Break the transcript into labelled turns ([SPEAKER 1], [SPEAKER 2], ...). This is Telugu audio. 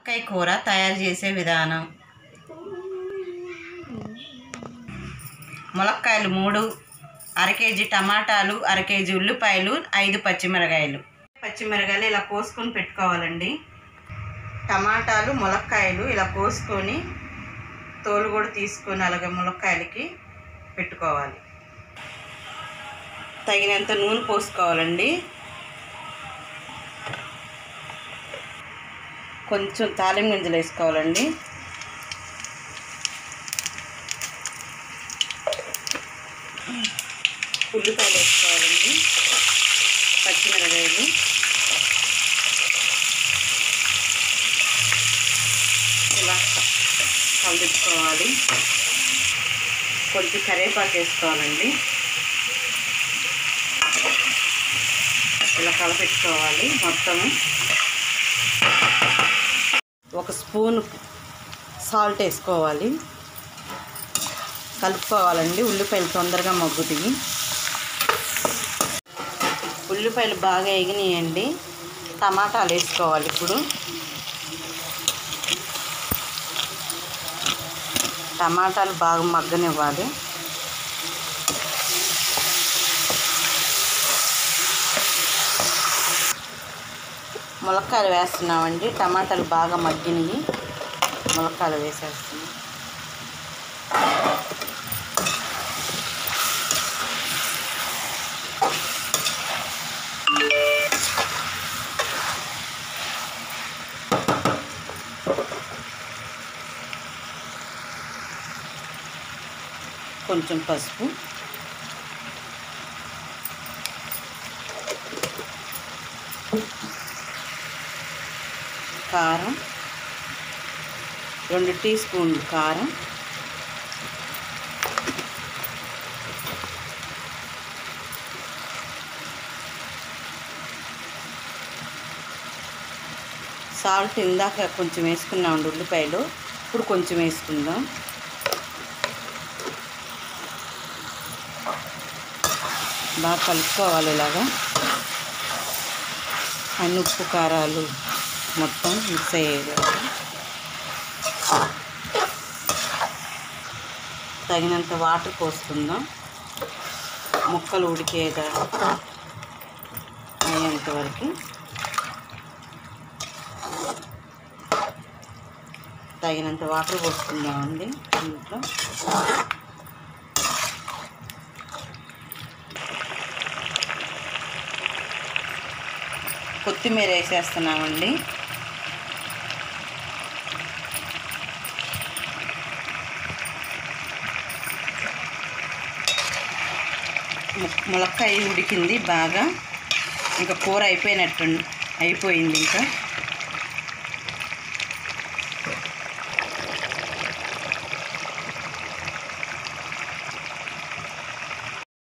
[SPEAKER 1] ములక్కాయ కూర తయారు చేసే విధానం ములక్కాయలు మూడు అర కేజీ టమాటాలు అర కేజీ ఉల్లిపాయలు ఐదు పచ్చిమిరకాయలు పచ్చిమిరకాయలు ఇలా కోసుకొని పెట్టుకోవాలండి టమాటాలు ములక్కాయలు ఇలా కోసుకొని తోలు కూడా తీసుకొని అలాగే ములక్కాయలకి పెట్టుకోవాలి తగినంత నూనె పోసుకోవాలండి కొంచెం తాలిం గింజలు వేసుకోవాలండి ఉల్లిపాయలు వేసుకోవాలండి పచ్చిమిరకాయలు ఇలా కలుపుకోవాలి కొంచెం కరివేపాకు వేసుకోవాలండి ఇలా కలపెట్టుకోవాలి మొత్తము ఒక స్పూన్ సాల్ట్ వేసుకోవాలి కలుపుకోవాలండి ఉల్లిపాయలు తొందరగా మగ్గుతాయి ఉల్లిపాయలు బాగా ఎగినాయండి టమాటాలు వేసుకోవాలి ఇప్పుడు టమాటాలు బాగా మగ్గనివ్వాలి ములక్కాయలు వేస్తున్నామండి టమాటాలు బాగా మగ్గినవి ములక్కాయలు వేసేస్తున్నాం కొంచెం పసుపు కారం రెండు టీ స్పూన్లు కారం సాల్ట్ ఇందాక కొంచెం వేసుకున్నాం ఉల్లిపాయలు ఇప్పుడు కొంచెం వేసుకుందాం బాగా కలుపుకోవాలి ఇలాగా అన్ని ఉప్పు కారాలు మొత్తం మిక్స్ అయ్యేది తగినంత వాటర్ పోసుకుందాం ముక్కలు ఉడికేదా అయ్యేంత వరకు తగినంత వాటర్ పోసుకుందామండి ఇంట్లో కొత్తిమీర వేసేస్తున్నామండి ము- ములక్కాయ ఉడికింది బాగా ఇంకా కూర అయిపోయినట్టు అయిపోయింది ఇంకా